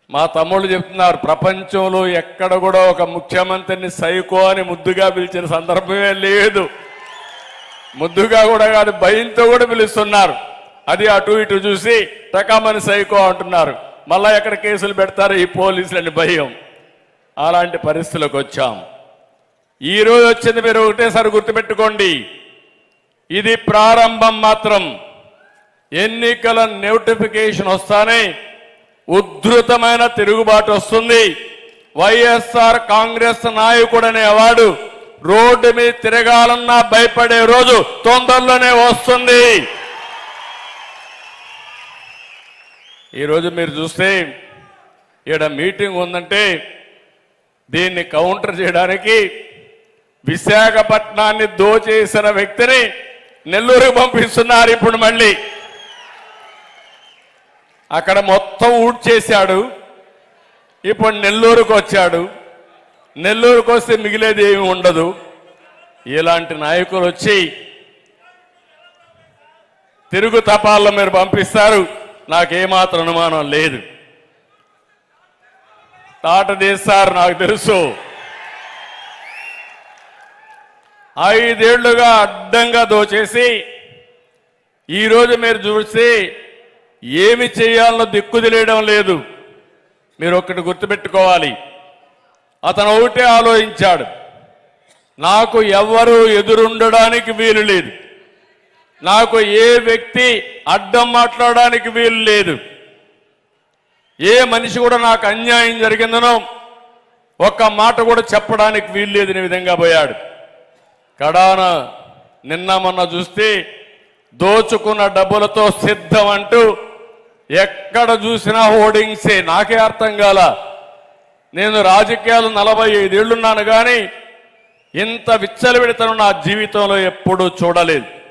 మా తమ్ముళ్ళు చెప్తున్నారు ప్రపంచంలో ఎక్కడ కూడా ఒక ముఖ్యమంత్రిని సైకో అని ముద్దుగా పిలిచిన సందర్భమే లేదు ముద్దుగా కూడా కాదు భయంతో కూడా పిలుస్తున్నారు అది అటు ఇటు చూసి టకామని సైకో అంటున్నారు మళ్ళా ఎక్కడ కేసులు పెడతారు ఈ పోలీసులని భయం అలాంటి పరిస్థితులకు వచ్చాం ఈ రోజు వచ్చింది మీరు ఒకటేసారి గుర్తుపెట్టుకోండి ఇది ప్రారంభం మాత్రం ఎన్నికల నోటిఫికేషన్ వస్తానే ఉద్ధృతమైన తిరుగుబాటు వస్తుంది వైఎస్ఆర్ కాంగ్రెస్ నాయకుడనే వాడు రోడ్డు మీద తిరగాలన్నా భయపడే రోజు తొందరలోనే వస్తుంది ఈరోజు మీరు చూస్తే ఈడ మీటింగ్ ఉందంటే దీన్ని కౌంటర్ చేయడానికి విశాఖపట్నాన్ని దోచేసిన వ్యక్తిని నెల్లూరుకు పంపిస్తున్నారు ఇప్పుడు మళ్ళీ అక్కడ మొత్తం ఊడ్చేశాడు ఇప్పుడు నెల్లూరుకు వచ్చాడు నెల్లూరుకు వస్తే మిగిలేది ఏమి ఉండదు ఇలాంటి నాయకులు వచ్చి తిరుగు తపాల్లో మీరు పంపిస్తారు నాకేమాత్రం అనుమానం లేదు తాట తీస్తారు నాకు తెలుసు ఐదేళ్లుగా అడ్డంగా దోచేసి ఈరోజు మీరు చూస్తే ఏమి చేయాలనో దిక్కు తెలియడం లేదు మీరు ఒక్కటి గుర్తుపెట్టుకోవాలి అతను ఒకటే ఆలోచించాడు నాకు ఎవ్వరూ ఎదురుండడానికి వీలు లేదు నాకు ఏ వ్యక్తి అడ్డం మాట్లాడడానికి వీలు లేదు ఏ మనిషి కూడా నాకు అన్యాయం జరిగిందనో ఒక్క మాట కూడా చెప్పడానికి వీలు లేదని విధంగా పోయాడు కడాన నిన్న మొన్న చూస్తే దోచుకున్న డబ్బులతో సిద్ధం అంటూ ఎక్కడ చూసినా హోర్డింగ్సే నాకే అర్థం కాల నేను రాజకీయాలు నలభై ఐదేళ్లున్నాను కానీ ఇంత విచ్చలవిడతను నా జీవితంలో ఎప్పుడూ చూడలేదు